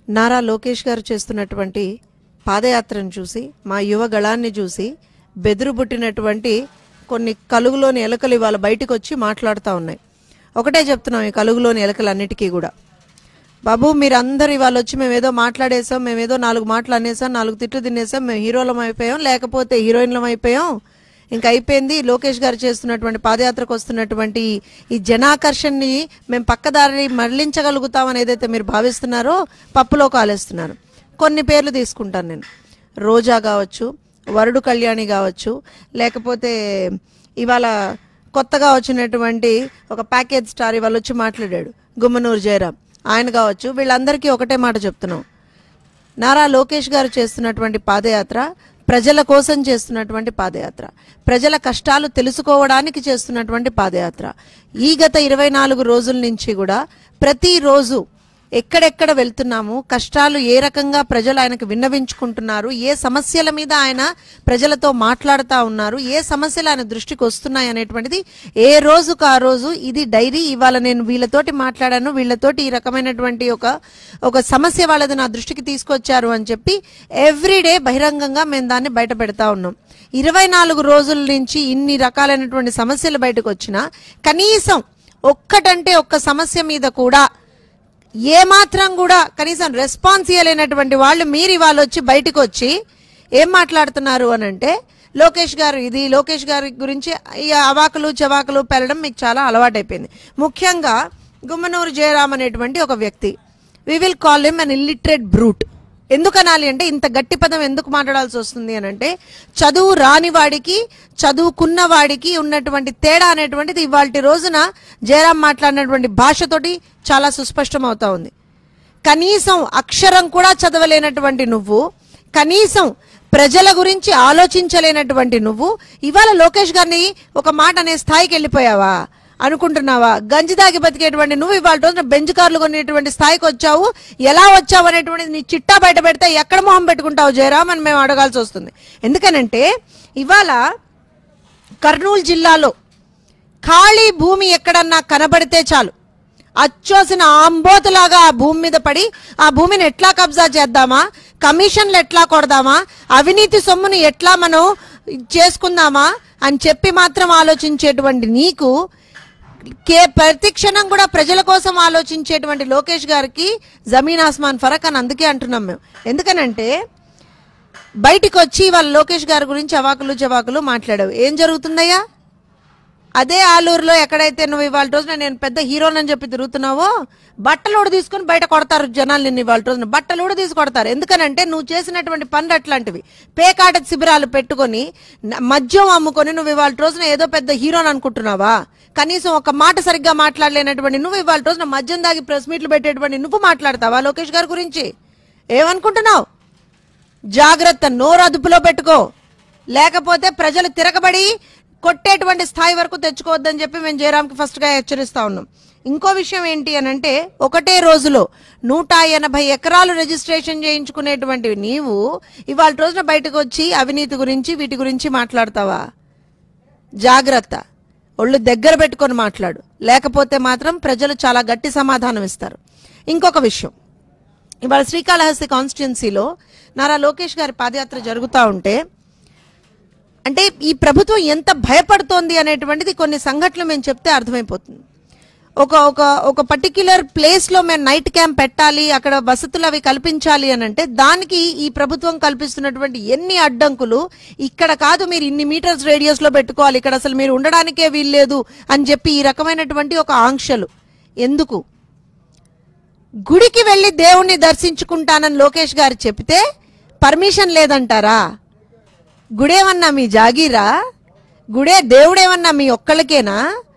నారా లోకేష్ గారు చేస్తున్నటువంటి పాదయాత్రను చూసి మా యువ గళాన్ని చూసి బెదురు పుట్టినటువంటి కొన్ని కలుగులోని ఎలకలు ఇవాళ బయటకు వచ్చి మాట్లాడుతూ ఉన్నాయి ఒకటే చెప్తున్నాం ఈ కలుగులోని ఎలకలన్నిటికీ కూడా బాబు మీరందరూ ఇవాళ వచ్చి మేము ఏదో మాట్లాడేసాం మేము ఏదో నాలుగు మాటలు అనేసాం నాలుగు తిట్లు తినేసాం మేము హీరోలం అయిపోయాం లేకపోతే హీరోయిన్లం అయిపోయాం ఇంకా అయిపోయింది లోకేష్ గారు చేస్తున్నటువంటి పాదయాత్రకు వస్తున్నటువంటి ఈ జనాకర్షణని మేము పక్కదారి మరలించగలుగుతామని ఏదైతే మీరు భావిస్తున్నారో పప్పులో కాలేస్తున్నారు కొన్ని పేర్లు తీసుకుంటాను నేను రోజా కావచ్చు వరుడు కళ్యాణి కావచ్చు లేకపోతే ఇవాళ కొత్తగా వచ్చినటువంటి ఒక ప్యాకేజ్ స్టార్ ఇవాళ వచ్చి మాట్లాడాడు గుమ్మనూరు జయరాం ఆయన కావచ్చు వీళ్ళందరికీ ఒకటే మాట చెప్తున్నాం నారా లోకేష్ గారు చేస్తున్నటువంటి పాదయాత్ర ప్రజల కోసం చేస్తున్నటువంటి పాదయాత్ర ప్రజల కష్టాలు తెలుసుకోవడానికి చేస్తున్నటువంటి పాదయాత్ర ఈ గత ఇరవై నాలుగు రోజుల నుంచి కూడా ప్రతిరోజు ఎక్కడెక్కడ వెళ్తున్నాము కష్టాలు ఏ రకంగా ప్రజలు ఆయనకు విన్నవించుకుంటున్నారు ఏ సమస్యల మీద ఆయన ప్రజలతో మాట్లాడుతూ ఉన్నారు ఏ సమస్యలు ఆయన దృష్టికి వస్తున్నాయి అనేటువంటిది ఏ రోజుకు ఆ రోజు ఇది డైరీ ఇవాళ నేను వీళ్ళతోటి మాట్లాడాను వీళ్ళతోటి ఈ రకమైనటువంటి ఒక ఒక సమస్య వాళ్ళది నా దృష్టికి తీసుకొచ్చారు అని చెప్పి ఎవ్రీడే బహిరంగంగా మేము దాన్ని బయట పెడతా ఉన్నాం ఇరవై నాలుగు రోజుల నుంచి ఇన్ని రకాలైనటువంటి సమస్యలు బయటకు వచ్చినా కనీసం ఒక్కటంటే ఒక్క సమస్య మీద కూడా ఏ మాత్రం కూడా కనీసం రెస్పాన్స్ ఇవ్వలేనటువంటి వాళ్ళు మీరు ఇవాళ వచ్చి బయటకు వచ్చి ఏం మాట్లాడుతున్నారు అని అంటే లోకేష్ గారు ఇది లోకేష్ గారి గురించి ఈ అవాకులు చవాకులు పెరగడం మీకు చాలా అలవాటైపోయింది ముఖ్యంగా గుమ్మనూరు జయరామ్ అనేటువంటి ఒక వ్యక్తి we will call him an illiterate brute ఎందుకు అనాలి అంటే ఇంత గట్టి పదం ఎందుకు మాట్లాడాల్సి వస్తుంది అని అంటే చదువు రాని వాడికి చదువుకున్న వాడికి ఉన్నటువంటి తేడా అనేటువంటిది ఇవాళ రోజున జయరాం మాట్లాడినటువంటి భాషతోటి చాలా సుస్పష్టం అవుతా ఉంది కనీసం అక్షరం కూడా చదవలేనటువంటి నువ్వు కనీసం ప్రజల గురించి ఆలోచించలేనటువంటి నువ్వు ఇవాళ లోకేష్ గారిని ఒక మాట అనే స్థాయికి వెళ్ళిపోయావా అనుకుంటున్నావా గంజి దాగి బతికేటువంటి నువ్వు ఇవాళ రోజున బెంచ్ కార్లు కొనేటువంటి స్థాయికి వచ్చావు ఎలా వచ్చావు అనేటువంటిది నీ చిట్టా బయట పెడితే ఎక్కడ మొహం పెట్టుకుంటావు జయరామ్ అని మేము అడగాల్సి వస్తుంది ఎందుకనంటే ఇవాళ కర్నూలు జిల్లాలో ఖాళీ భూమి ఎక్కడన్నా కనబడితే చాలు అచ్చోసిన ఆంబోతులాగా ఆ భూమి మీద పడి ఆ భూమిని ఎట్లా కబ్జా చేద్దామా కమిషన్లు ఎట్లా కొడదామా అవినీతి సొమ్ముని ఎట్లా మనం చేసుకుందామా అని చెప్పి మాత్రం ఆలోచించేటువంటి నీకు కే ప్రతి క్షణం కూడా ప్రజల కోసం ఆలోచించేటువంటి లోకేష్ గారికి జమీన్ ఆస్మాన్ ఫరక్ అని అందుకే అంటున్నాం మేము ఎందుకనంటే బయటికి వచ్చి వాళ్ళ లోకేష్ గారి గురించి అవాకులు చవాకులు మాట్లాడావు ఏం జరుగుతుందయ్యా అదే ఆలూరులో ఎక్కడైతే నువ్వు ఇవాళ రోజున నేను పెద్ద హీరోనని చెప్పి తిరుగుతున్నావో బట్టలు కూడా తీసుకుని బయట కొడతారు జనాలు నిన్ను ఇవాళ రోజున బట్టలు కూడా తీసి కొడతారు ఎందుకనంటే నువ్వు చేసినటువంటి పనులు అట్లాంటివి పేకాట శిబిరాలు పెట్టుకొని న- మద్యం అమ్ముకొని నువ్వు ఇవాళ రోజున ఏదో పెద్ద హీరోని అనుకుంటున్నావా కనీసం ఒక మాట సరిగ్గా మాట్లాడలేనటువంటి నువ్వు ఇవాళ రోజున మద్యం దాగి ప్రెస్ మీట్లు పెట్టేటువంటి నువ్వు మాట్లాడతావా లోకేష్ గారి గురించి ఏమనుకుంటున్నావు జాగ్రత్త నోరు అదుపులో పెట్టుకో లేకపోతే ప్రజలు తిరగబడి కొట్టేటువంటి స్థాయి వరకు తెచ్చుకోవద్దని చెప్పి మేము జయరాంకి ఫస్ట్గా హెచ్చరిస్తా ఉన్నాం ఇంకో విషయం ఏంటి అని అంటే ఒకటే రోజులో నూట ఎనభై ఎకరాలు రిజిస్ట్రేషన్ చేయించుకునేటువంటి నీవు ఇవాళ రోజున బయటకు వచ్చి అవినీతి గురించి వీటి గురించి మాట్లాడతావా జాగ్రత్త ఒళ్ళు దగ్గర పెట్టుకొని మాట్లాడు లేకపోతే మాత్రం ప్రజలు చాలా గట్టి సమాధానం ఇస్తారు ఇంకొక విషయం ఇవాళ శ్రీకాళహస్తి కాన్స్టిట్యున్సీలో నారా లోకేష్ గారి పాదయాత్ర జరుగుతూ ఉంటే అంటే ఈ ప్రభుత్వం ఎంత భయపడుతోంది అనేటువంటిది కొన్ని సంఘటనలు మేము చెప్తే అర్థమైపోతుంది ఒక ఒక ఒక పర్టిక్యులర్ ప్లేస్లో మేము నైట్ క్యాంప్ పెట్టాలి అక్కడ వసతులు అవి కల్పించాలి అని అంటే దానికి ఈ ప్రభుత్వం కల్పిస్తున్నటువంటి ఎన్ని అడ్డంకులు ఇక్కడ కాదు మీరు ఇన్ని మీటర్స్ రేడియస్లో పెట్టుకోవాలి ఇక్కడ అసలు మీరు ఉండడానికే వీల్లేదు అని చెప్పి ఈ రకమైనటువంటి ఒక ఆంక్షలు ఎందుకు గుడికి వెళ్ళి దేవుణ్ణి దర్శించుకుంటానని లోకేష్ గారు చెప్తే పర్మిషన్ లేదంటారా గుడేమన్నా మీ జాగీరా గుడే దేవుడేమన్నా మీ ఒక్కళ్ళకేనా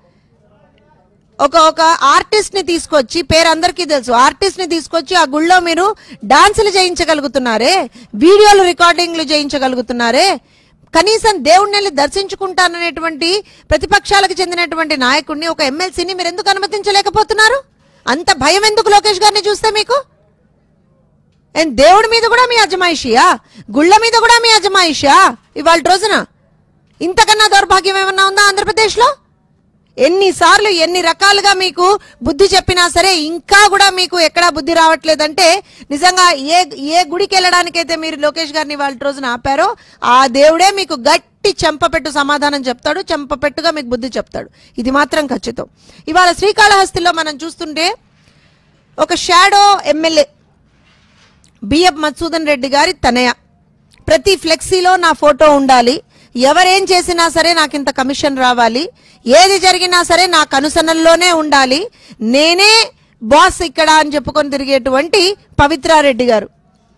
ఒక ఒక ఆర్టిస్ట్ ని తీసుకొచ్చి పేరు అందరికీ తెలుసు ఆర్టిస్ట్ ని తీసుకొచ్చి ఆ గుళ్ళో మీరు డాన్సులు చేయించగలుగుతున్నారే వీడియోలు రికార్డింగ్లు చేయించగలుగుతున్నారే కనీసం దేవుణ్ణి వెళ్ళి దర్శించుకుంటాననేటువంటి ప్రతిపక్షాలకు చెందినటువంటి నాయకుడిని ఒక ఎమ్మెల్సీని మీరు ఎందుకు అనుమతించలేకపోతున్నారు అంత భయం ఎందుకు లోకేష్ గారిని చూస్తే మీకు ఏం దేవుడి మీద కూడా మీ అజమాయిషియా గుళ్ళ మీద కూడా మీ అజమాయిషియా ఇవాళ రోజున ఇంతకన్నా దౌర్భాగ్యం ఏమన్నా ఉందా ఆంధ్రప్రదేశ్లో ఎన్నిసార్లు ఎన్ని రకాలుగా మీకు బుద్ధి చెప్పినా సరే ఇంకా కూడా మీకు ఎక్కడా బుద్ధి రావట్లేదంటే నిజంగా ఏ ఏ గుడికి వెళ్ళడానికైతే మీరు లోకేష్ గారిని వాళ్ళ రోజున ఆపారో ఆ దేవుడే మీకు గట్టి చెంపపెట్టు సమాధానం చెప్తాడు చెంపపెట్టుగా మీకు బుద్ధి చెప్తాడు ఇది మాత్రం ఖచ్చితం ఇవాళ శ్రీకాళహస్తిలో మనం చూస్తుంటే ఒక shadow MLA BF Madhusudan Reddy గారి తనయ ప్రతి ఫ్లెక్సీలో నా ఫోటో ఉండాలి ఎవరేం చేసినా సరే నాకు ఇంత కమిషన్ రావాలి ఏది జరిగినా సరే నా కనుసనల్లోనే ఉండాలి నేనే బాస్ ఇక్కడ అని చెప్పుకొని తిరిగేటువంటి పవిత్రారెడ్డి గారు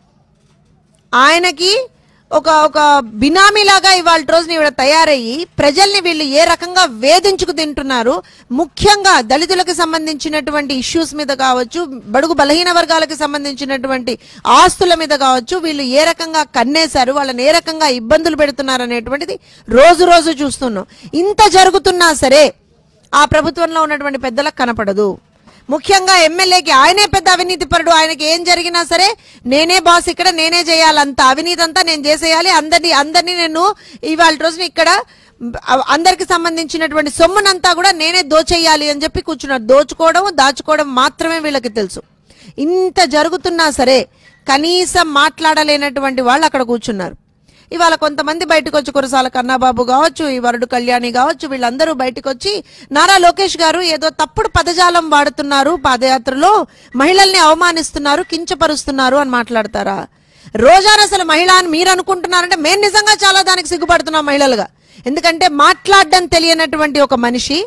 ఆయనకి ఒక ఒక బినామీలాగా ఇవాళ రోజున ఇవిడ తయారయ్యి ప్రజల్ని వీళ్ళు ఏ రకంగా వేధించుకు తింటున్నారు ముఖ్యంగా దళితులకు సంబంధించినటువంటి ఇష్యూస్ మీద కావచ్చు బడుగు బలహీన వర్గాలకు సంబంధించినటువంటి ఆస్తుల మీద కావచ్చు వీళ్ళు ఏ రకంగా కన్నేశారు వాళ్ళని ఏ రకంగా ఇబ్బందులు పెడుతున్నారు అనేటువంటిది రోజు రోజు చూస్తున్నాం ఇంత జరుగుతున్నా సరే ఆ ప్రభుత్వంలో ఉన్నటువంటి పెద్దలకు కనపడదు ముఖ్యంగా ఎమ్మెల్యేకి ఆయనే పెద్ద అవినీతి పరుడు ఆయనకి ఏం జరిగినా సరే నేనే బాస్ ఇక్కడ నేనే చేయాలి అంత అవినీతి అంతా నేను చేసేయాలి అందరినీ అందరినీ నేను ఇవాళ రోజున ఇక్కడ అ- అందరికి సంబంధించినటువంటి సొమ్మునంతా కూడా నేనే దోచేయాలి అని చెప్పి కూర్చున్నారు దోచుకోవడం దాచుకోవడం మాత్రమే వీళ్ళకి తెలుసు ఇంత జరుగుతున్నా సరే కనీసం మాట్లాడలేనటువంటి వాళ్ళు అక్కడ కూర్చున్నారు ఇవాళ కొంతమంది బయటకు వచ్చి కురసాల కన్నాబాబు కావచ్చు ఈ వరుడు కళ్యాణి కావచ్చు వీళ్ళందరూ బయటకు వచ్చి నారా లోకేష్ గారు ఏదో తప్పుడు పదజాలం వాడుతున్నారు పాదయాత్రలో మహిళల్ని అవమానిస్తున్నారు కించపరుస్తున్నారు అని మాట్లాడతారా రోజాన్ అసలు మహిళ అని మీరు అనుకుంటున్నారంటే మేము నిజంగా చాలా దానికి సిగ్గుపడుతున్నాం మహిళలుగా ఎందుకంటే మాట్లాడడం తెలియనటువంటి ఒక మనిషి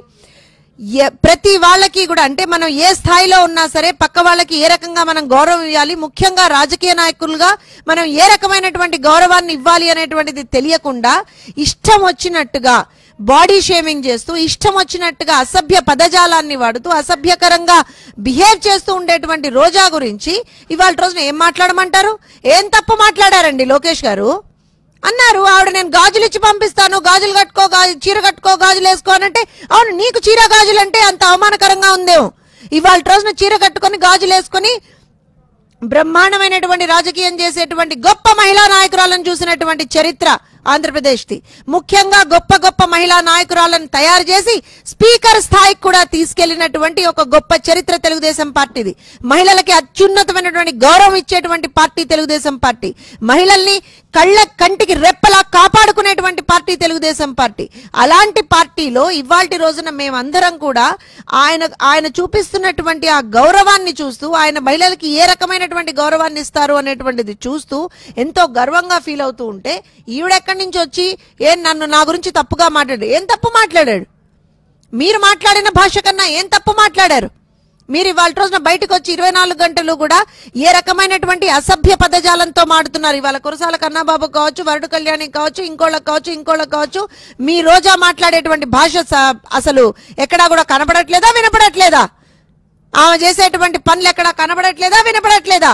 ఎ- ప్రతి వాళ్ళకి కూడా అంటే మనం ఏ స్థాయిలో ఉన్నా సరే పక్క వాళ్ళకి ఏ రకంగా మనం గౌరవం ఇవ్వాలి ముఖ్యంగా రాజకీయ నాయకులుగా మనం ఏ రకమైనటువంటి గౌరవాన్ని ఇవ్వాలి అనేటువంటిది తెలియకుండా ఇష్టం వచ్చినట్టుగా బాడీ షేమింగ్ చేస్తూ ఇష్టం వచ్చినట్టుగా అసభ్య పదజాలాన్ని వాడుతూ అసభ్యకరంగా బిహేవ్ చేస్తూ ఉండేటువంటి రోజా గురించి ఇవాళ రోజున ఏం మాట్లాడమంటారు ఏం తప్పు మాట్లాడారండి లోకేష్ గారు అన్నారు ఆవిడ నేను గాజులు ఇచ్చి పంపిస్తాను గాజులు కట్టుకో గాజు చీర కట్టుకో గాజులు వేసుకో అని అంటే అవును నీకు చీర గాజులు అంటే అంత అవమానకరంగా ఉందేమో ఇవాళ రోజున చీర కట్టుకొని గాజులు వేసుకొని బ్రహ్మాండమైనటువంటి రాజకీయం చేసేటువంటి గొప్ప మహిళా నాయకురాలను చూసినటువంటి చరిత్ర ఆంధ్రప్రదేశ్ది ముఖ్యంగా గొప్ప గొప్ప మహిళా నాయకురాలను తయారు చేసి స్పీకర్ స్థాయికి కూడా తీసుకెళ్లినటువంటి ఒక గొప్ప చరిత్ర తెలుగుదేశం పార్టీది మహిళలకి అత్యున్నతమైనటువంటి గౌరవం ఇచ్చేటువంటి పార్టీ తెలుగుదేశం పార్టీ మహిళల్ని కళ్ళ కంటికి రెప్పలా కాపాడుకునేటువంటి పార్టీ తెలుగుదేశం పార్టీ అలాంటి పార్టీలో ఇవాల్టి రోజున మేమందరం కూడా ఆయన ఆయన చూపిస్తున్నటువంటి ఆ గౌరవాన్ని చూస్తూ ఆయన మహిళలకి ఏ రకమైనటువంటి గౌరవాన్ని ఇస్తారు అనేటువంటిది చూస్తూ ఎంతో గర్వంగా ఫీల్ అవుతూ ఉంటే ఈవిడెక్కడి నుంచి వచ్చి ఏం నన్ను నా గురించి తప్పుగా మాట్లాడాడు ఏం తప్పు మాట్లాడాడు మీరు మాట్లాడిన భాష కన్నా ఏం తప్పు మాట్లాడారు మీరు ఇవాళ రోజున బయటకు వచ్చి ఇరవై నాలుగు గంటలు కూడా ఏ రకమైనటువంటి అసభ్య పదజాలంతో మాడుతున్నారు ఇవాళ కురసాల కన్నాబాబు కావచ్చు వరుడు కళ్యాణి కావచ్చు ఇంకోళ్ళకి కావచ్చు ఇంకోళ్ళకి కావచ్చు మీ రోజా మాట్లాడేటువంటి భాష స- అసలు ఎక్కడా కూడా కనపడట్లేదా వినపడట్లేదా ఆమె చేసేటువంటి పనులు ఎక్కడా కనపడట్లేదా వినపడట్లేదా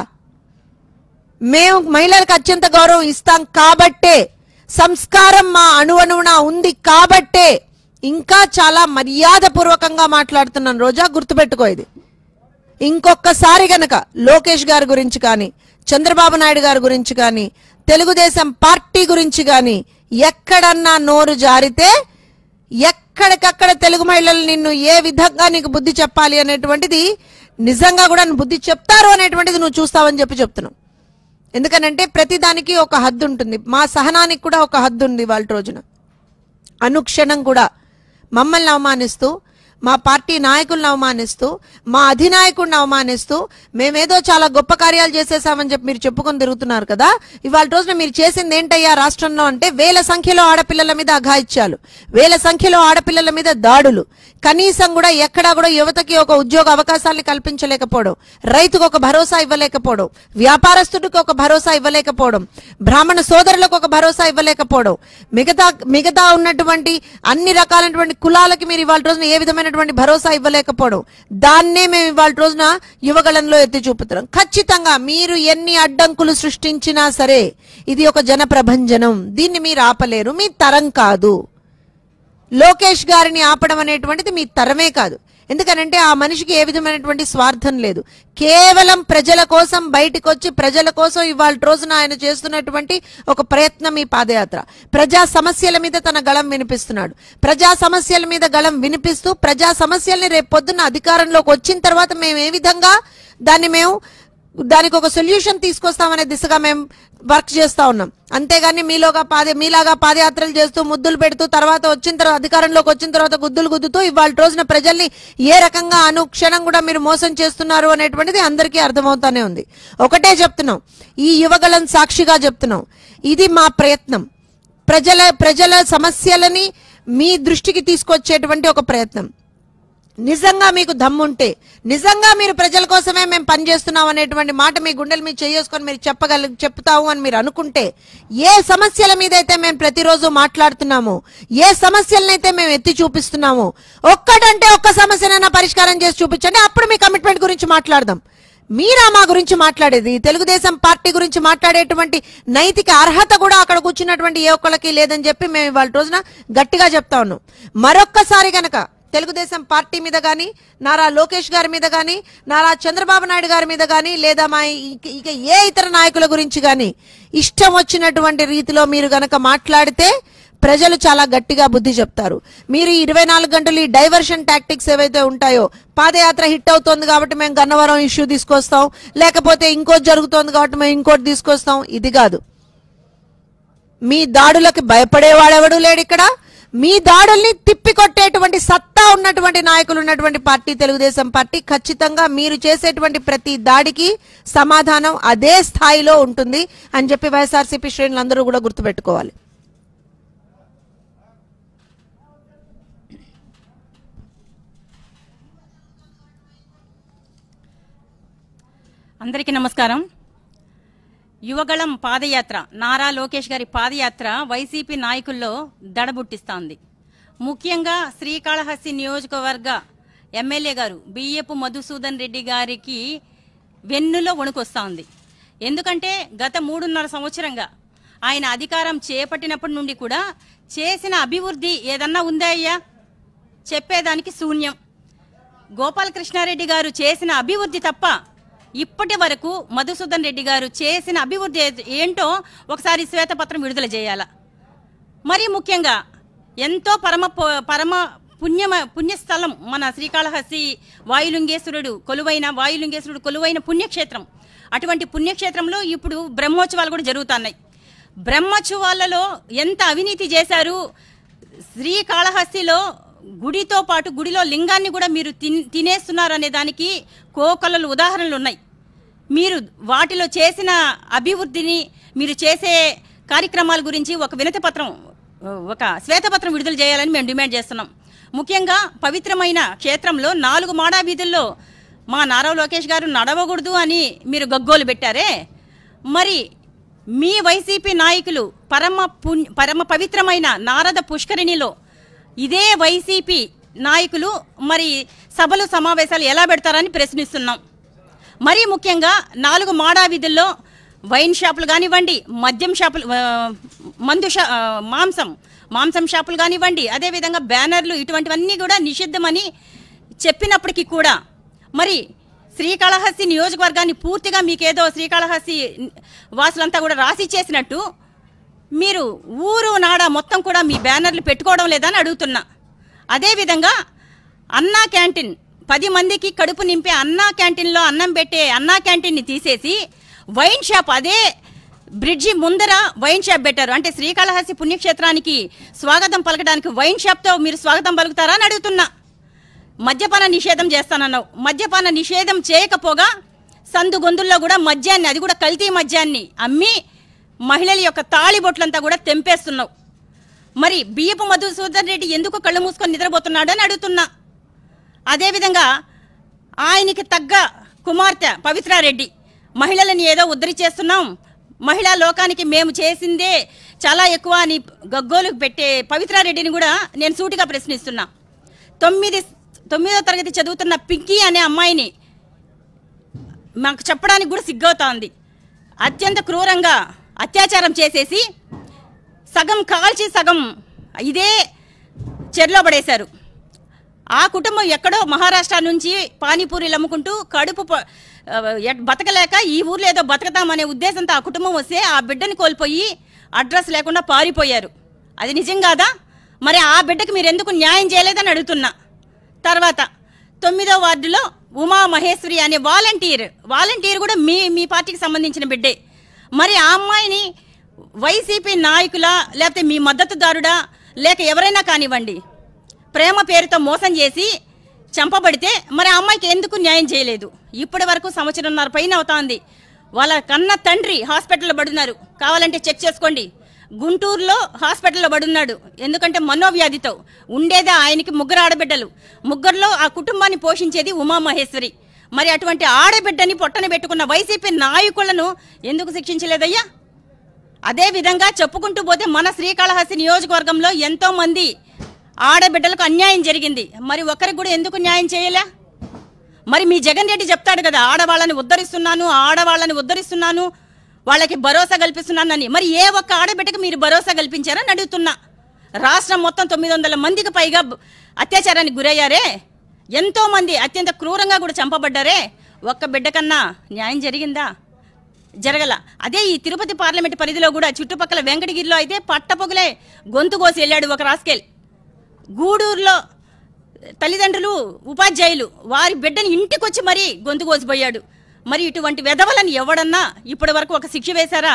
మేము మహిళలకు అత్యంత గౌరవం ఇస్తాం కాబట్టే సంస్కారం మా అణువణువున ఉంది కాబట్టే ఇంకా చాలా మర్యాదపూర్వకంగా మాట్లాడుతున్నాను రోజా గుర్తుపెట్టుకో ఇది ఇంకొకసారి గనక లోకేష్ గారి గురించి కానీ చంద్రబాబు నాయుడు గారి గురించి కానీ తెలుగుదేశం పార్టీ గురించి కానీ ఎక్కడన్నా నోరు జారితే ఎక్కడికక్కడ తెలుగు మహిళలు నిన్ను ఏ విధంగా నీకు బుద్ధి చెప్పాలి అనేటువంటిది నిజంగా కూడా నువ్వు బుద్ధి చెప్తారు అనేటువంటిది నువ్వు చూస్తావని చెప్పి చెప్తున్నావు ఎందుకనంటే ప్రతిదానికి ఒక హద్దు ఉంటుంది మా సహనానికి కూడా ఒక హద్దు ఉంది వాళ్ళ రోజున అనుక్షణం కూడా మమ్మల్ని అవమానిస్తూ మా పార్టీ నాయకులను అవమానిస్తూ మా అధినాయకుడిని అవమానిస్తూ మేమేదో చాలా గొప్ప కార్యాలు చేసేసామని చెప్పి మీరు చెప్పుకొని తిరుగుతున్నారు కదా ఇవాళ రోజున మీరు చేసింది ఏంటయ్యా రాష్ట్రంలో అంటే వేల సంఖ్యలో ఆడపిల్లల మీద అఘాయిత్యాలు వేల సంఖ్యలో ఆడపిల్లల మీద దాడులు కనీసం కూడా ఎక్కడా కూడా యువతకి ఒక ఉద్యోగ అవకాశాన్ని కల్పించలేకపోవడం రైతుకు ఒక భరోసా ఇవ్వలేకపోవడం వ్యాపారస్తుడికి ఒక భరోసా ఇవ్వలేకపోవడం బ్రాహ్మణ సోదరులకు ఒక భరోసా ఇవ్వలేకపోవడం మిగతా మిగతా ఉన్నటువంటి అన్ని రకాలైనటువంటి కులాలకి మీరు ఇవాళ రోజున ఏ విధమైనటువంటి భరోసా ఇవ్వలేకపోవడం దాన్నే మేము ఇవాళ రోజున యువగళంలో ఎత్తి చూపుతున్నాం ఖచ్చితంగా మీరు ఎన్ని అడ్డంకులు సృష్టించినా సరే ఇది ఒక జన ప్రభంజనం దీన్ని మీరు ఆపలేరు మీ తరం కాదు లోకేష్ గారిని ఆపడం అనేటువంటిది మీ తరమే కాదు ఎందుకనంటే ఆ మనిషికి ఏ విధమైనటువంటి స్వార్థం లేదు కేవలం ప్రజల కోసం బయటికి వచ్చి ప్రజల కోసం ఇవాళ రోజున ఆయన చేస్తున్నటువంటి ఒక ప్రయత్నం ఈ పాదయాత్ర ప్రజా సమస్యల మీద తన గళం వినిపిస్తున్నాడు ప్రజా సమస్యల మీద గళం వినిపిస్తూ ప్రజా సమస్యల్ని రేపు పొద్దున్న అధికారంలోకి వచ్చిన తర్వాత మేము ఏ విధంగా దాన్ని మేము దానికి ఒక సొల్యూషన్ తీసుకొస్తామనే దిశగా మేము వర్క్ చేస్తా ఉన్నాం అంతేగాని మీలోగా పాద మీలాగా పాదయాత్రలు చేస్తూ ముద్దులు పెడుతూ తర్వాత వచ్చిన తర్వాత అధికారంలోకి వచ్చిన తర్వాత గుద్దులు గుద్దుతూ ఇవాళ రోజున ప్రజల్ని ఏ రకంగా అనుక్షణం కూడా మీరు మోసం చేస్తున్నారు అనేటువంటిది అందరికీ అర్థమవుతానే ఉంది ఒకటే చెప్తున్నాం ఈ యువగలం సాక్షిగా చెప్తున్నాం ఇది మా ప్రయత్నం ప్రజల ప్రజల సమస్యలని మీ దృష్టికి తీసుకొచ్చేటువంటి ఒక ప్రయత్నం నిజంగా మీకు దమ్ముంటే నిజంగా మీరు ప్రజల కోసమే మేము పనిచేస్తున్నాం అనేటువంటి మాట మీ గుండెల మీద చేసుకొని మీరు చెప్పగల చెప్తావు అని మీరు అనుకుంటే ఏ సమస్యల మీద అయితే మేము ప్రతిరోజు మాట్లాడుతున్నామో ఏ సమస్యలనైతే మేము ఎత్తి చూపిస్తున్నామో ఒక్కటంటే ఒక్క సమస్యనైనా పరిష్కారం చేసి చూపించండి అప్పుడు మీ కమిట్మెంట్ గురించి మాట్లాడదాం మీరా మా గురించి మాట్లాడేది తెలుగుదేశం పార్టీ గురించి మాట్లాడేటువంటి నైతిక అర్హత కూడా అక్కడ కూర్చున్నటువంటి ఏ ఒక్కళ్ళకి లేదని చెప్పి మేము ఇవాళ రోజున గట్టిగా చెప్తా ఉన్నాం మరొక్కసారి గనక తెలుగుదేశం పార్టీ మీద కానీ నారా లోకేష్ గారి మీద కానీ నారా చంద్రబాబు నాయుడు గారి మీద కానీ లేదా మా ఇక- ఇక ఏ ఇతర నాయకుల గురించి కానీ ఇష్టం వచ్చినటువంటి రీతిలో మీరు గనక మాట్లాడితే ప్రజలు చాలా గట్టిగా బుద్ధి చెప్తారు మీరు ఈ ఇరవై నాలుగు గంటలు ఈ డైవర్షన్ టాక్టిక్స్ ఏవైతే ఉంటాయో పాదయాత్ర హిట్ అవుతోంది కాబట్టి మేము గన్నవరం ఇష్యూ తీసుకొస్తాం లేకపోతే ఇంకోటి జరుగుతోంది కాబట్టి మేము ఇంకోటి తీసుకొస్తాం ఇది కాదు మీ దాడులకి భయపడేవాడెవడు లేడు ఇక్కడ మీ దాడుల్ని తిప్పికొట్టేటువంటి సత్తా ఉన్నటువంటి నాయకులు ఉన్నటువంటి పార్టీ తెలుగుదేశం పార్టీ ఖచ్చితంగా మీరు చేసేటువంటి ప్రతి దాడికి సమాధానం అదే స్థాయిలో ఉంటుంది అని చెప్పి వైఎస్ఆర్సీపీ శ్రేణులందరూ కూడా గుర్తుపెట్టుకోవాలి అందరికీ నమస్కారం యువగళం పాదయాత్ర నారా లోకేష్ గారి పాదయాత్ర వైసీపీ నాయకుల్లో దడబుట్టిస్తోంది ముఖ్యంగా శ్రీకాళహస్తి నియోజకవర్గ ఎమ్మెల్యే గారు బియ్యపు మధుసూదన్ రెడ్డి గారికి వెన్నులో వణుకొస్తోంది ఎందుకంటే గత మూడున్నర సంవత్సరంగా ఆయన అధికారం చేపట్టినప్పటి నుండి కూడా చేసిన అభివృద్ధి ఏదన్నా ఉందా అయ్యా చెప్పేదానికి శూన్యం గోపాలకృష్ణారెడ్డి గారు చేసిన అభివృద్ధి తప్ప ఇప్పటి వరకు మధుసూదన్ రెడ్డి గారు చేసిన అభివృద్ధి ఏ- ఏంటో ఒకసారి శ్వేతపత్రం విడుదల చేయాల మరీ ముఖ్యంగా ఎంతో పరమ పు- పరమ పుణ్యమ పుణ్యస్థలం మన శ్రీకాళహస్తి వాయులింగేశ్వరుడు కొలువైన వాయులింగేశ్వరుడు కొలువైన పుణ్యక్షేత్రం అటువంటి పుణ్యక్షేత్రంలో ఇప్పుడు బ్రహ్మోత్సవాలు కూడా జరుగుతున్నాయి బ్రహ్మోత్సవాలలో ఎంత అవినీతి చేశారు శ్రీకాళహస్తిలో గుడితో పాటు గుడిలో లింగాన్ని కూడా మీరు తిన్ తినేస్తున్నారు అనే దానికి కోకొల్లలు ఉదాహరణలు ఉన్నాయి మీరు వాటిలో చేసిన అభివృద్ధిని మీరు చేసే కార్యక్రమాల గురించి ఒక వినతి పత్రం ఒక శ్వేతపత్రం విడుదల చేయాలని మేము డిమాండ్ చేస్తున్నాం ముఖ్యంగా పవిత్రమైన క్షేత్రంలో నాలుగు మాడా వీధుల్లో మా నారా లోకేష్ గారు నడవకూడదు అని మీరు గగ్గోలు పెట్టారే మరి మీ వైసీపీ నాయకులు పరమ పుణ్య పరమ పవిత్రమైన నారద పుష్కరిణిలో ఇదే వైసీపీ నాయకులు మరి సభలు సమావేశాలు ఎలా పెడతారని ప్రశ్నిస్తున్నాం మరీ ముఖ్యంగా నాలుగు మాడా వీధుల్లో వైన్ షాపులు కానివ్వండి మద్యం షాపులు ఆ, మందు షా ఆ, మాంసం మాంసం షాపులు కానివ్వండి అదేవిధంగా బ్యానర్లు ఇటువంటివన్నీ కూడా నిషిద్ధమని చెప్పినప్పటికీ కూడా మరి శ్రీకాళహస్తి నియోజకవర్గాన్ని పూర్తిగా మీకేదో శ్రీకాళహస్తి వాసులంతా కూడా రాసి చేసినట్టు మీరు ఊరు నాడ మొత్తం కూడా మీ బ్యానర్లు పెట్టుకోవడం లేదని అడుగుతున్నా అదేవిధంగా అన్నా క్యాంటీన్ పది మందికి కడుపు నింపే అన్నా క్యాంటీన్లో అన్నం పెట్టే అన్నా క్యాంటీన్ని తీసేసి వైన్ షాప్ అదే బ్రిడ్జి ముందర వైన్ షాప్ పెట్టారు అంటే శ్రీకాళహస్తి పుణ్యక్షేత్రానికి స్వాగతం పలకడానికి వైన్ షాప్తో మీరు స్వాగతం పలుకుతారా అని అడుగుతున్నా మద్యపాన నిషేధం చేస్తానన్నావు మద్యపాన నిషేధం చేయకపోగా సందు గొంతుల్లో కూడా మద్యాన్ని అది కూడా కల్తీ మద్యాన్ని అమ్మి మహిళల యొక్క తాళిబొట్లంతా కూడా తెంపేస్తున్నావు మరి బియ్యపు మధుసూదన్ రెడ్డి ఎందుకు కళ్ళు మూసుకొని నిద్రపోతున్నాడు అని అడుగుతున్నా అదేవిధంగా ఆయనకి తగ్గ కుమార్తె పవిత్రారెడ్డి మహిళలని ఏదో ఉద్ధరించేస్తున్నాం మహిళా లోకానికి మేము చేసిందే చాలా ఎక్కువ అని గగ్గోలు పెట్టే పవిత్రారెడ్డిని కూడా నేను సూటిగా ప్రశ్నిస్తున్నా తొమ్మిది తొమ్మిదో తరగతి చదువుతున్న పింకీ అనే అమ్మాయిని మాకు చెప్పడానికి కూడా సిగ్గవుతోంది అత్యంత క్రూరంగా అత్యాచారం చేసేసి సగం కాల్చి సగం ఇదే చెర్లో పడేశారు ఆ కుటుంబం ఎక్కడో మహారాష్ట్ర నుంచి పానీపూరీలు అమ్ముకుంటూ కడుపు ప- ఆ, ఎట్- బతకలేక ఈ ఊర్లో ఏదో బతకతామనే ఉద్దేశంతో ఆ కుటుంబం వస్తే ఆ బిడ్డని కోల్పోయి అడ్రస్ లేకుండా పారిపోయారు అది నిజం కాదా మరి ఆ బిడ్డకి మీరు ఎందుకు న్యాయం చేయలేదని అడుగుతున్నా తర్వాత తొమ్మిదో వార్డులో ఉమా మహేశ్వరి అనే వాలంటీర్ వాలంటీర్ కూడా మీ మీ పార్టీకి సంబంధించిన బిడ్డే మరి ఆ అమ్మాయిని వైసీపీ నాయకులా లేకపోతే మీ మద్దతుదారుడా లేక ఎవరైనా కానివ్వండి ప్రేమ పేరుతో మోసం చేసి చంపబడితే మరి ఆ అమ్మాయికి ఎందుకు న్యాయం చేయలేదు ఇప్పటి వరకు సంవత్సరంన్నర పైన అవుతోంది వాళ్ళ కన్న తండ్రి హాస్పిటల్లో పడున్నారు కావాలంటే చెక్ చేసుకోండి గుంటూరులో హాస్పిటల్లో పడున్నాడు ఎందుకంటే మనోవ్యాధితో ఉండేదే ఆయనకి ముగ్గురు ఆడబిడ్డలు ముగ్గురులో ఆ కుటుంబాన్ని పోషించేది ఉమామహేశ్వరి మరి అటువంటి ఆడబిడ్డని పొట్టన పెట్టుకున్న వైసీపీ నాయకులను ఎందుకు శిక్షించలేదయ్యా అదే విధంగా చెప్పుకుంటూ పోతే మన శ్రీకాళహస్తి నియోజకవర్గంలో ఎంతో మంది ఆడబిడ్డలకు అన్యాయం జరిగింది మరి ఒక్కరికి కూడా ఎందుకు న్యాయం చేయలే మరి మీ జగన్ రెడ్డి చెప్తాడు కదా ఆడవాళ్ళని ఉద్ధరిస్తున్నాను ఆడవాళ్ళని ఉద్ధరిస్తున్నాను వాళ్ళకి భరోసా కల్పిస్తున్నానని మరి ఏ ఒక్క ఆడబిడ్డకి మీరు భరోసా కల్పించారని అడుగుతున్నా రాష్ట్రం మొత్తం తొమ్మిది వందల మందికి పైగా బ- అత్యాచారానికి గురయ్యారే ఎంతో మంది అత్యంత క్రూరంగా కూడా చంపబడ్డారే ఒక్క బిడ్డ కన్నా న్యాయం జరిగిందా జరగల అదే ఈ తిరుపతి పార్లమెంట్ పరిధిలో కూడా చుట్టుపక్కల వెంకటగిరిలో అయితే పట్టపొగలే గొంతు కోసి వెళ్ళాడు ఒక రాస్కెల్ గూడూరులో తల్లిదండ్రులు ఉపాధ్యాయులు వారి బిడ్డని ఇంటికొచ్చి మరీ గొంతు కోసిపోయాడు మరి ఇటువంటి వెధవలను ఎవడన్నా ఇప్పటి వరకు ఒక శిక్ష వేశారా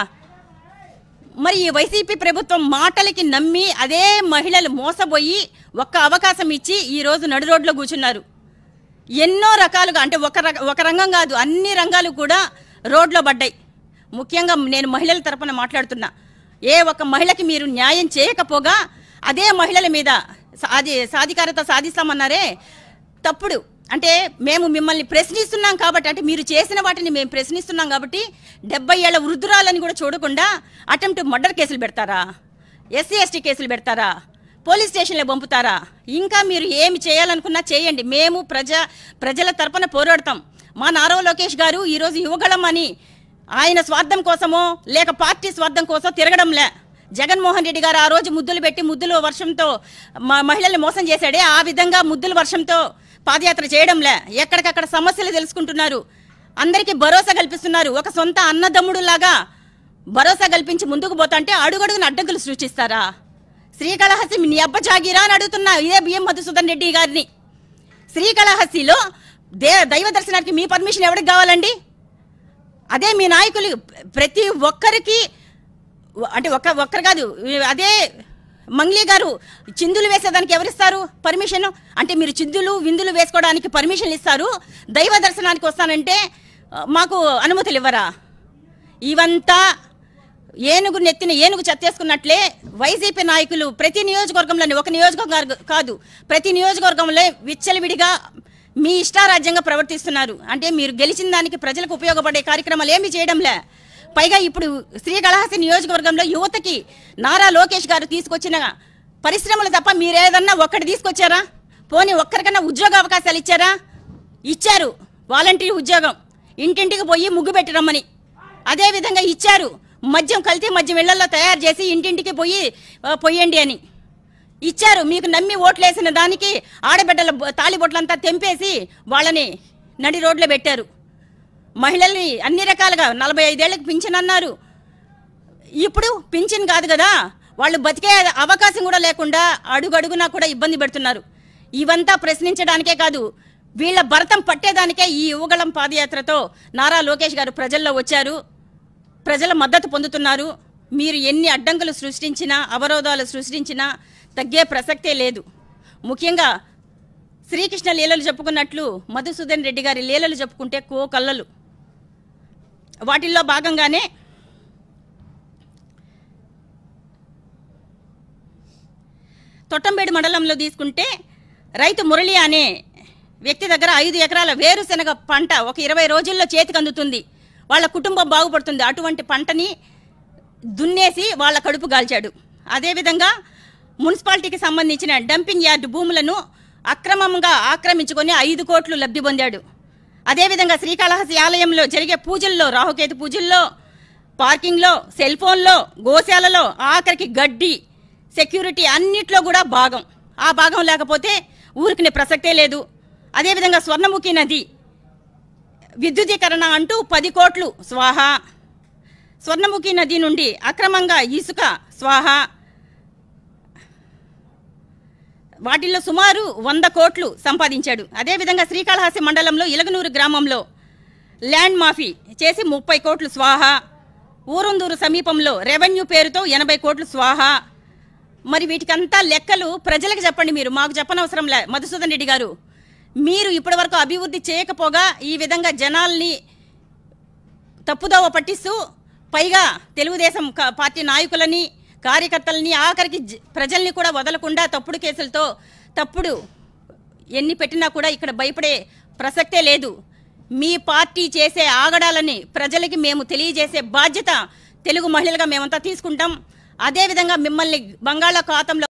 మరి ఈ వైసీపీ ప్రభుత్వం మాటలకి నమ్మి అదే మహిళలు మోసపోయి ఒక్క అవకాశం ఇచ్చి ఈ రోజు నడు రోడ్లో కూర్చున్నారు ఎన్నో రకాలుగా అంటే ఒక రక- ఒక రంగం కాదు అన్ని రంగాలు కూడా రోడ్లో పడ్డాయి ముఖ్యంగా నేను మహిళల తరపున మాట్లాడుతున్నా ఏ ఒక్క మహిళకి మీరు న్యాయం చేయకపోగా అదే మహిళల మీద సాధి సాధికారత సాధిస్తామన్నారే తప్పుడు అంటే మేము మిమ్మల్ని ప్రశ్నిస్తున్నాం కాబట్టి అంటే మీరు చేసిన వాటిని మేము ప్రశ్నిస్తున్నాం కాబట్టి డెబ్బై ఏళ్ల వృద్ధురాలని కూడా చూడకుండా అటెంప్ట్ మర్డర్ కేసులు పెడతారా ఎస్సీ ఎస్టీ కేసులు పెడతారా పోలీస్ స్టేషన్లో పంపుతారా ఇంకా మీరు ఏమి చేయాలనుకున్నా చేయండి మేము ప్రజా ప్రజల తరపున పోరాడతాం మా నారో లోకేష్ గారు ఈరోజు యువగళం అని ఆయన స్వార్థం కోసమో లేక పార్టీ స్వార్థం కోసం తిరగడంలే జగన్మోహన్ రెడ్డి గారు ఆ రోజు ముద్దులు పెట్టి ముద్దులు వర్షంతో మ- మహిళల్ని మోసం చేశాడే ఆ విధంగా ముద్దుల వర్షంతో పాదయాత్ర చేయడంలే ఎక్కడికక్కడ సమస్యలు తెలుసుకుంటున్నారు అందరికీ భరోసా కల్పిస్తున్నారు ఒక సొంత అన్నదమ్ముడు లాగా భరోసా కల్పించి ముందుకు పోతాంటే అడుగడుగున అడ్డంకులు సృష్టిస్తారా శ్రీకాళహస్తి నీ అబ్బ జాగిరా అని అడుగుతున్నా ఇదే బిఎం మధుసూదన్ రెడ్డి గారిని శ్రీకాళహస్తిలో దే దైవ దర్శనానికి మీ పర్మిషన్ ఎవరికి కావాలండి అదే మీ నాయకులు ప్రతి ఒక్కరికి అంటే ఒక్క ఒక్కరు కాదు అదే మంగ్లీ గారు చిందులు వేసేదానికి ఎవరిస్తారు పర్మిషన్ అంటే మీరు చిందులు విందులు వేసుకోవడానికి పర్మిషన్లు ఇస్తారు దైవ దర్శనానికి వస్తానంటే ఆ, మాకు అనుమతులు ఇవ్వరా ఇవంతా ఏనుగు నెత్తిన ఏనుగు చెత్తేసుకున్నట్లే వైసీపీ నాయకులు ప్రతి నియోజకవర్గంలోని ఒక నియోజకవర్గం కాదు ప్రతి నియోజకవర్గంలో విచ్చలవిడిగా మీ ఇష్టారాజ్యంగా ప్రవర్తిస్తున్నారు అంటే మీరు గెలిచిన దానికి ప్రజలకు ఉపయోగపడే కార్యక్రమాలు ఏమీ చేయడంలే పైగా ఇప్పుడు శ్రీకాళహస్తి నియోజకవర్గంలో యువతకి నారా లోకేష్ గారు తీసుకొచ్చిన పరిశ్రమలు తప్ప మీరేదన్నా ఒక్కటి తీసుకొచ్చారా పోనీ ఒక్కరికన్నా ఉద్యోగ అవకాశాలు ఇచ్చారా ఇచ్చారు వాలంటీర్ ఉద్యోగం ఇంటింటికి పోయి ముగ్గు పెట్టి రమ్మని అదే విధంగా ఇచ్చారు మద్యం కల్తీ మద్యం ఇళ్లలో తయారు చేసి ఇంటింటికి పోయి ఆ, పొయ్యండి అని ఇచ్చారు మీకు నమ్మి ఓట్లేసిన దానికి ఆడబిడ్డల బొ- తాళిబొట్లంతా తెంపేసి వాళ్ళని నడి రోడ్లో పెట్టారు మహిళల్ని అన్ని రకాలుగా నలభై ఐదేళ్లకు పింఛన్ అన్నారు ఇప్పుడు పింఛన్ కాదు కదా వాళ్ళు బతికే అవకాశం కూడా లేకుండా అడుగడుగునా కూడా ఇబ్బంది పెడుతున్నారు ఇవంతా ప్రశ్నించడానికే కాదు వీళ్ళ భరతం పట్టేదానికే ఈ యువగళం పాదయాత్రతో నారా లోకేష్ గారు ప్రజల్లో వచ్చారు ప్రజల మద్దతు పొందుతున్నారు మీరు ఎన్ని అడ్డంకులు సృష్టించినా అవరోధాలు సృష్టించినా తగ్గే ప్రసక్తే లేదు ముఖ్యంగా శ్రీకృష్ణ లీలలు చెప్పుకున్నట్లు మధుసూదన్ రెడ్డి గారి లీలలు చెప్పుకుంటే కో కళ్ళలు వాటిల్లో భాగంగానే తొట్టంబేడు మండలంలో తీసుకుంటే రైతు మురళి అనే వ్యక్తి దగ్గర ఐదు ఎకరాల వేరుశనగ పంట ఒక ఇరవై రోజుల్లో చేతికి అందుతుంది వాళ్ళ కుటుంబం బాగుపడుతుంది అటువంటి పంటని దున్నేసి వాళ్ళ కడుపు గాల్చాడు అదేవిధంగా మున్సిపాలిటీకి సంబంధించిన డంపింగ్ యార్డు భూములను అక్రమంగా ఆక్రమించుకొని ఐదు కోట్లు లబ్ధి పొందాడు అదేవిధంగా శ్రీకాళహస్తి ఆలయంలో జరిగే పూజల్లో రాహుకేతు పూజల్లో పార్కింగ్లో సెల్ ఫోన్లో గోశాలలో ఆఖరికి గడ్డి సెక్యూరిటీ అన్నిట్లో కూడా భాగం ఆ భాగం లేకపోతే ఊరుకునే ప్రసక్తే లేదు అదేవిధంగా స్వర్ణముఖి నది విద్యుదీకరణ అంటూ పది కోట్లు స్వాహ స్వర్ణముఖి నది నుండి అక్రమంగా ఇసుక స్వాహ వాటిల్లో సుమారు వంద కోట్లు సంపాదించాడు అదేవిధంగా శ్రీకాళహస్తి మండలంలో ఇలగనూరు గ్రామంలో ల్యాండ్ మాఫీ చేసి ముప్పై కోట్లు స్వాహ ఊరుందూరు సమీపంలో రెవెన్యూ పేరుతో ఎనభై కోట్లు స్వాహ మరి వీటికంతా లెక్కలు ప్రజలకు చెప్పండి మీరు మాకు చెప్పనవసరం లే మధుసూదన్ రెడ్డి గారు మీరు ఇప్పటివరకు అభివృద్ధి చేయకపోగా ఈ విధంగా జనాల్ని తప్పుదోవ పట్టిస్తూ పైగా తెలుగుదేశం క- పార్టీ నాయకులని కార్యకర్తలని ఆఖరికి జ- ప్రజల్ని కూడా వదలకుండా తప్పుడు కేసులతో తప్పుడు ఎన్ని పెట్టినా కూడా ఇక్కడ భయపడే ప్రసక్తే లేదు మీ పార్టీ చేసే ఆగడాలని ప్రజలకి మేము తెలియజేసే బాధ్యత తెలుగు మహిళలుగా మేమంతా తీసుకుంటాం అదేవిధంగా మిమ్మల్ని బంగాళాఖాతంలో